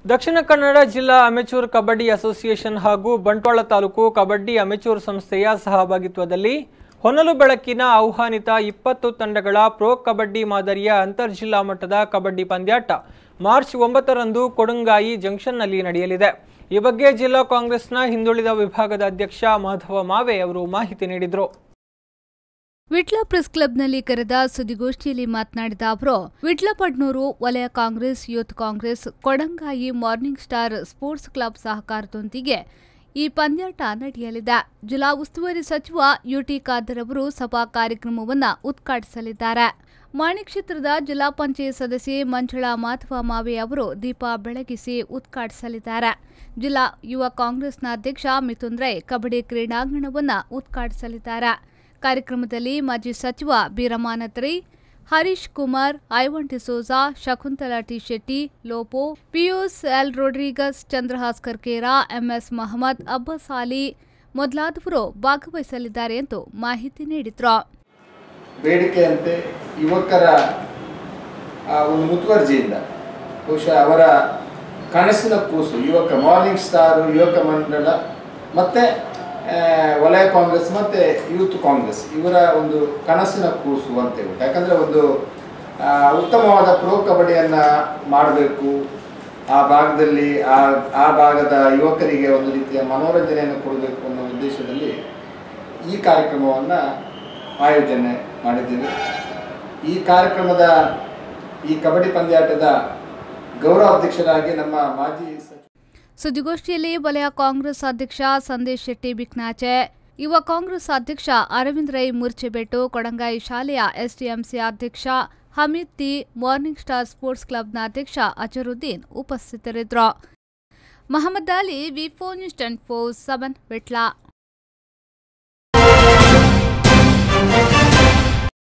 ದಕ್ಷಿಣ ಕನ್ನಡ ಜಿಲ್ಲಾ amateur kabaddi association ಹಾಗೂ ಬಂಟ್ವಾಳ ತಾಲೂಕು ಕಬಡ್ಡಿ ಅಮೆಚೂರ್ ಸಂಸ್ಥೆಯ ಸಹಭಾಗಿತ್ವದಲ್ಲಿ ಹೊನಲು ಬೆಳಕಿನ ಆಹ್ವಾನಿತ ಇಪ್ಪತ್ತು ತಂಡಗಳ ಪ್ರೊ ಕಬಡ್ಡಿ ಮಾದರಿಯ ಅಂತರ್ಜಿಲ್ಲಾ ಮಟ್ಟದ ಕಬಡ್ಡಿ ಪಂದ್ಯಾಟ ಮಾರ್ಚ್ ಒಂಬತ್ತರಂದು ಕೊಡಂಗಾಯಿ ಜಂಕ್ಷನ್ನಲ್ಲಿ ನಡೆಯಲಿದೆ ಈ ಬಗ್ಗೆ ಜಿಲ್ಲಾ ಕಾಂಗ್ರೆಸ್ನ ಹಿಂದುಳಿದ ವಿಭಾಗದ ಅಧ್ಯಕ್ಷ ಮಾಧವ ಮಾವೆ ಅವರು ಮಾಹಿತಿ ನೀಡಿದರು ವಿಟ್ಲ ಪ್ರೆಸ್ ಕ್ಲಬ್ನಲ್ಲಿ ಕರೆದ ಸುದ್ದಿಗೋಷ್ಠಿಯಲ್ಲಿ ಮಾತನಾಡಿದ ಅವರು ವಿಟ್ಲಪಡ್ನೂರು ವಲಯ Congress youth Congress Kodangai morning star sports club ಸಹಕಾರದೊಂದಿಗೆ ಈ ಪಂದ್ಯಾಟ ನಡೆಯಲಿದೆ ಜಿಲ್ಲಾ ಉಸ್ತುವಾರಿ ಸಚಿವ ಯುಟಿ ಖಾದರ್ ಅವರು ಸಭಾ ಕಾರ್ಯಕ್ರಮವನ್ನು ಉದ್ಘಾಟಿಸಲಿದ್ದಾರೆ ಮಾಣಿ ಕ್ಷೇತ್ರದ ಜಿಲ್ಲಾ ಪಂಚಾಯತ್ ಸದಸ್ಯೆ ಮಂಜುಳಾ ಮಾಧವ ಮಾವೆ ಅವರು ದೀಪ ಬೆಳಗಿಸಿ ಉದ್ಘಾಟಿಸಲಿದ್ದಾರೆ ಜಿಲ್ಲಾ ಯುವ ಕಾಂಗ್ರೆಸ್ನ ಅಧ್ಯಕ್ಷ ಮಿಥುನ್ ರೈ ಕಬಡ್ಡಿ ಕ್ರೀಡಾಂಗಣವನ್ನು ಉದ್ಘಾಟಿಸಲಿದ್ದಾರೆ ಕಾರ್ಯಕ್ರಮದಲ್ಲಿ ಮಾಜಿ ಸಚಿವ ಬೀರಮಾನತ್ರಿ ಹರೀಶ್ ಕುಮಾರ್ ಐವನ್ ಡಿಸೋಜಾ ಶಕುಂತಲಾ ಟಿ ಶೆಟ್ಟಿ ಲೋಪೋ ಪಿಯೂಸ್ ಎಲ್ ರೊಡ್ರಿಗಸ್ ಚಂದ್ರಹಾಸ್ಕರ್ ಕೇರಾ ಎಂಎಸ್ ಮಹಮ್ಮದ್ ಅಬ್ಬಸ್ ಅಲಿ ಮೊದಲಾದವರು ಭಾಗವಹಿಸಲಿದ್ದಾರೆ ಎಂದು ಮಾಹಿತಿ ನೀಡಿದ್ರು ಬೇಡಿಕೆಯಂತೆ ಯುವಕರ ಆ ಒಂದು ಮುತುವರ್ಜಿಯಿಂದ ಬಹುಶಃ ಅವರ ಕನಸಿನ ಕೂಸು ಯುವಕ ಮಾರ್ನಿಂಗ್ ಸ್ಟಾರ್ ಯುವಕ ಮಂಡಳ ಮತ್ತು ವಲಯ ಕಾಂಗ್ರೆಸ್ ಮತ್ತು ಯೂತ್ ಕಾಂಗ್ರೆಸ್ ಇವರ ಒಂದು ಕನಸಿನ ಕೂಸು ಅಂತ ಹೇಳ್ಬಿಟ್ಟು ಯಾಕಂದರೆ ಒಂದು ಆ, ಉತ್ತಮವಾದ ಪ್ರೋ ಕಬಡ್ಡಿಯನ್ನು ಮಾಡಬೇಕು ಆ ಭಾಗದಲ್ಲಿ ಆ ಆ ಭಾಗದ ಯುವಕರಿಗೆ ಒಂದು ರೀತಿಯ ಮನೋರಂಜನೆಯನ್ನು ಕೊಡಬೇಕು ಅನ್ನೋ ಉದ್ದೇಶದಲ್ಲಿ ಈ ಕಾರ್ಯಕ್ರಮವನ್ನು ಆಯೋಜನೆ ಮಾಡಿದ್ದೇವೆ ಈ ಕಾರ್ಯಕ್ರಮದ ಈ ಕಬಡ್ಡಿ ಪಂದ್ಯಾಟದ ಗೌರವ ಅಧ್ಯಕ್ಷರಾಗಿ ನಮ್ಮ ಮಾಜಿ ಸಚಿವ ಸುದ್ದಿಗೋಷ್ಠಿಯಲ್ಲಿ ವಲಯ ಕಾಂಗ್ರೆಸ್ ಅಧ್ಯಕ್ಷ ಸಂದೇಶ್ ಶೆಟ್ಟಿ ಬಿಕ್ನಾಚೆ ಯುವ ಕಾಂಗ್ರೆಸ್ ಅಧ್ಯಕ್ಷ ಅರವಿಂದ್ ರೈ ಮುರ್ಚೆಬೆಟ್ಟು ಕೊಡಂಗಾಯಿ ಶಾಲೆಯ ಎಸ್ಡಿಎಂಸಿ ಅಧ್ಯಕ್ಷ ಹಮೀದ್ ತಿ ಮಾರ್ನಿಂಗ್ ಸ್ಟಾರ್ ಸ್ಪೋರ್ಟ್ಸ್ ಕ್ಲಬ್ನ ಅಧ್ಯಕ್ಷ ಅಜರುದ್ದೀನ್ ಉಪಸ್ಥಿತರಿದ್ದರು Mohammed Ali V four news ten four seven Vitla